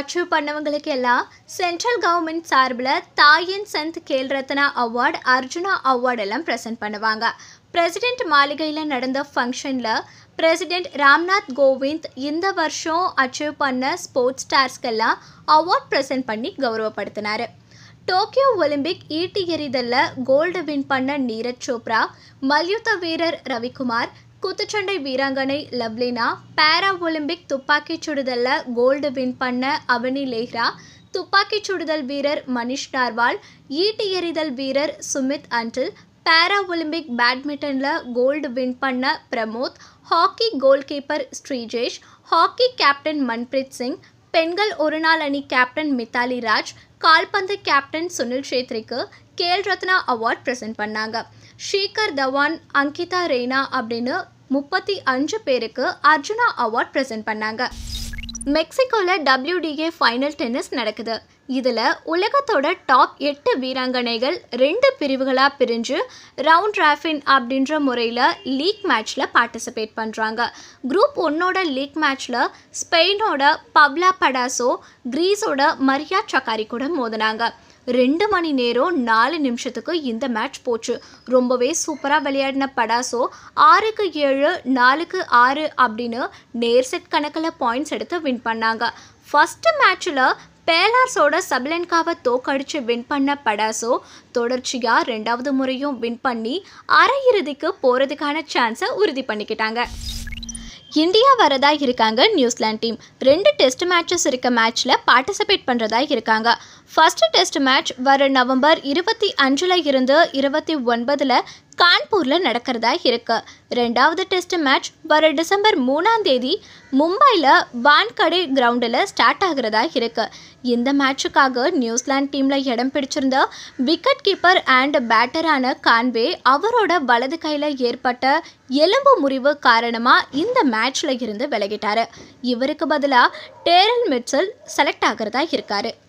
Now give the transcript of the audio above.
achieve பண்ணவங்களுக்கு எல்லாம் central government சார்பில் தாயன் சந்த் கேல் ரத்னா அவார்டு அர்ஜுனா அவார்டு எல்லாம் ப்ரெசென்ட் பண்ணுவாங்க பிரசிடென்ட் மாளிகையில் நடந்த ஃபங்க்ஷனில் பிரசிடென்ட் ராம்நாத் கோவிந்த் இந்த வருஷம் அச்சீவ் பண்ண ஸ்போர்ட்ஸ் ஸ்டார்ஸ்க்கெல்லாம் அவார்ட் ப்ரெசென்ட் பண்ணி கௌரவப்படுத்தினார் டோக்கியோ ஒலிம்பிக் ஈட்டி எறிதலில் கோல்டு வின் பண்ண நீரஜ் சோப்ரா மல்யுத்த வீரர் ரவிக்குமார் குத்துச்சண்டை வீராங்கனை லவ்லினா பாரா ஒலிம்பிக் துப்பாக்கிச் சுடுதலில் கோல்டு வின் பண்ண அவனி லேஹ்ரா துப்பாக்கிச் சுடுதல் வீரர் மனிஷ் நார்வால் ஈட்டி எறிதல் வீரர் சுமித் அன்டில் பாரா ஒலிம்பிக் பேட்மிண்டனில் கோல்டு வின் பண்ண Pramod hockey goalkeeper Sreejesh hockey captain Manpreet Singh பெண்கள் ஒருநாள் அணி கேப்டன் மித்தாலி ராஜ் கால்பந்து கேப்டன் சுனில் சேத்ரிக்கு கேல் ரத்னா அவார்ட் ப்ரெசென்ட் பண்ணாங்க ஷீகர் தவான் அங்கிதா ரெய்னா அப்படின்னு முப்பத்தி அஞ்சு பேருக்கு அர்ஜுனா அவார்ட் ப்ரெசென்ட் பண்ணாங்க மெக்சிகோவில் WDA ஃபைனல் டென்னிஸ் நடக்குது இதில் உலகத்தோட டாப் எட்டு வீராங்கனைகள் ரெண்டு பிரிவுகளாக பிரிஞ்சு ரவுண்ட் ராஃபின் அப்படின்ற முறையில் லீக் மேட்ச்சில் பார்ட்டிசிபேட் பண்ணுறாங்க குரூப் ஒன்னோட லீக் மேட்ச்சில் ஸ்பெயினோட பவ்லா படாசோ கிரீஸோட மரியா சக்காரி கூட மோதினாங்க ரெண்டு மணி நேரம் நாலு நிமிஷத்துக்கு இந்த மேட்ச் போச்சு ரொம்பவே சூப்பராக விளையாடின படாசோ ஆறுக்கு ஏழு நாலுக்கு ஆறு அப்படின்னு நேர் செட் கணக்கில் பாயிண்ட்ஸ் எடுத்து வின் பண்ணாங்க ஃபஸ்ட்டு மேட்ச்சில் பேலார்ஸோட சப்லென்காவை தோக்கடிச்சு வின் பண்ண படாசோ தொடர்ச்சியாக ரெண்டாவது முறையும் வின் பண்ணி அரையிறுதிக்கு போகிறதுக்கான சான்ஸை உறுதி பண்ணிக்கிட்டாங்க இந்தியா வரதா இருக்காங்க நியூசிலாந்து டீம் ரெண்டு டெஸ்ட் மேட்சஸ் இருக்க மேட்ச்சில் பார்ட்டிசிபேட் பண்ணுறதா இருக்காங்க ஃபர்ஸ்ட் டெஸ்ட் மேட்ச் வர நவம்பர் இருபத்தி அஞ்சில் இருந்து இருபத்தி ஒன்பதில் கான்பூரில் நடக்கிறதா இருக்கு ரெண்டாவது டெஸ்ட் மேட்ச் வர டிசம்பர் மூணாம் தேதி மும்பையில் வான்கடே கிரவுண்டில் ஸ்டார்ட் ஆகிறதா இருக்கு இந்த மேட்சுக்காக நியூசிலாந்து டீமில் இடம் பிடிச்சிருந்த விக்கெட் கீப்பர் அண்ட் பேட்டரான கான்வே அவரோட வலது கையில் ஏற்பட்ட எலும்பு முறிவு காரணமாக இந்த மேட்ச்சில் இருந்து விலகிட்டாரு இவருக்கு பதிலாக டேரல் மிட்சல் செலக்ட் ஆகிறதா இருக்காரு